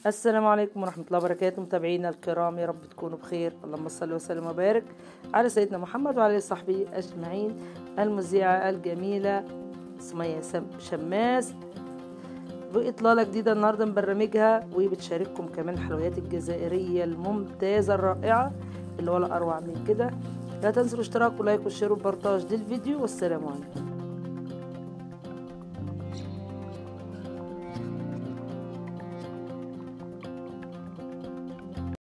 السلام عليكم ورحمة الله وبركاته متابعينا الكرام يا رب تكونوا بخير اللهم صل وسلم وبارك على سيدنا محمد وعلى صحبه أجمعين المذيعة الجميلة سمية شماس بإطلالة جديدة النهاردة من برنامجها وبتشارككم كمان حلويات الجزائرية الممتازة الرائعة اللي ولا أروع من كده لا تنسوا الاشتراك ولايك والشير والبرتاج للفيديو والسلام عليكم